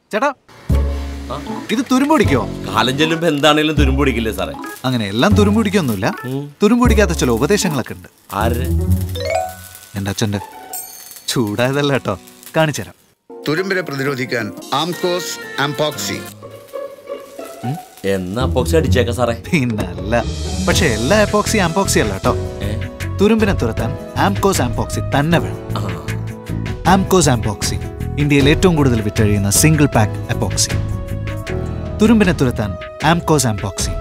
ചേട്ടാ ഇത് തുരുമ്പൊടിക്കോ കാലം ചെല്ലുമ്പോ എന്താണേലും തുരുമ്പൊടിക്കില്ലേ സാറേ അങ്ങനെ എല്ലാം തുരുമ്പൊടിക്കൊന്നുമില്ല തുരുമ്പൊടിക്കാത്ത ചില ഉപദേശങ്ങളൊക്കെ ഉണ്ട് ആര് എൻ്റെ അച്ഛൻ്റെ ചൂടായതല്ല കേട്ടോ കാണിച്ചു തരാം തുരുമ്പിനെ പ്രതിരോധിക്കാൻ ആംകോസ് ആംപോക്സി എന്നാ അപ്പോക്സി അടിച്ചേക്ക സാറേ പിന്നല്ല പക്ഷെ എല്ലാ എപ്പോക്സി ആംപോക്സി അല്ല കേട്ടോ ഏ? തുരുമ്പിനെ തുരത്താൻ ആംകോസ് ആംപോക്സി തന്നെ വേണം ആ. ആംകോസ് ആംപോക്സി ഇന്ത്യയിൽ ഏറ്റവും കൂടുതൽ വിറ്റഴിയുന്ന സിംഗിൾ പാക്ക് എപ്പോക്സി തുരുമ്പിനെ തുരത്താൻ ആംകോസ് ആംപോക്സി